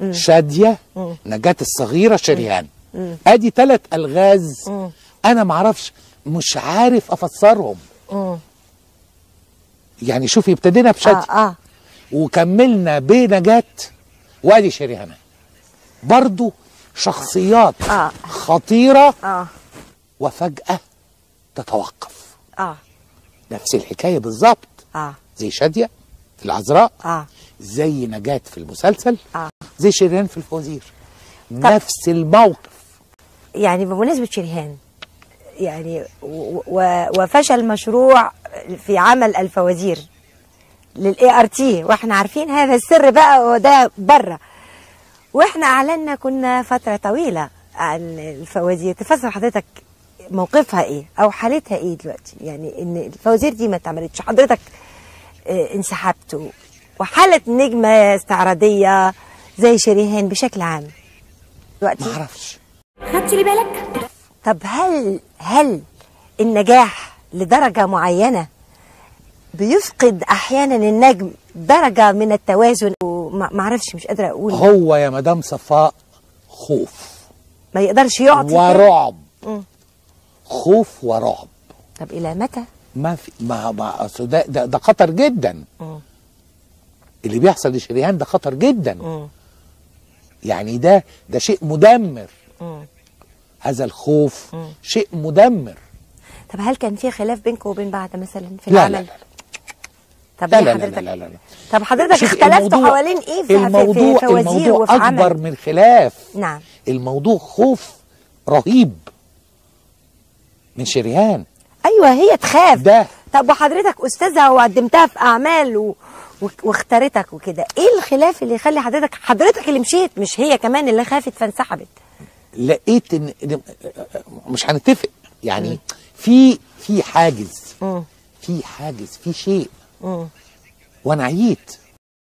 شاديه نجاة الصغيره شريهان ادي ثلاث الغاز انا معرفش مش عارف افسرهم يعني شوفي ابتدينا بشاديه اه اه وكملنا بنجاة وادي شريهان برضو شخصيات آه. خطيره اه وفجاه تتوقف اه نفس الحكايه بالظبط اه زي شاديه في العذراء اه زي نجاة في المسلسل آه. زي شريهان في الفوازير نفس الموقف يعني بمناسبة شريهان يعني و- و- وفشل مشروع في عمل الفوازير للاي ار تي واحنا عارفين هذا السر بقى وده بره واحنا اعلنا كنا فتره طويله عن الفوازير تفسر حضرتك موقفها ايه او حالتها ايه دلوقتي يعني ان الفوازير دي ما اتعملتش حضرتك آه، انسحبت و- وحاله نجمه استعراضيه زي شريهان بشكل عام دلوقتي ما اعرفش خدت لي بالك طب هل هل النجاح لدرجة معينة بيفقد أحيانا النجم درجة من التوازن وما ما اعرفش مش قادرة أقول هو يا مدام صفاء خوف ما يقدرش يعطي كده؟ ورعب مم. خوف ورعب طب إلى متى؟ ما في ما ما أصل ده, ده ده خطر جدا مم. اللي بيحصل لشريهان ده خطر جدا مم. يعني ده ده شيء مدمر مم. هذا الخوف شيء مدمر طب هل كان في خلاف بينكم وبين بعض مثلا في لا العمل؟ لا لا طب لا ليه لا لا, حضرتك لا, لا, لا. طب حضرتك شوفي اختلفتوا الموضوع- حوالين ايه في, في, الموضوع في فوازير الموضوع وفي عمل؟ اكبر من خلاف نعم الموضوع خوف رهيب من شريهان ايوه هي تخاف ده. طب وحضرتك استاذه وقدمتها في اعمال و... و... واختارتك وكده ايه الخلاف اللي يخلي حضرتك حضرتك اللي مشيت مش هي كمان اللي خافت فانسحبت لقيت ان إن- مش هنتفق يعني في في حاجز مم. في حاجز في شيء مم. وانا عييت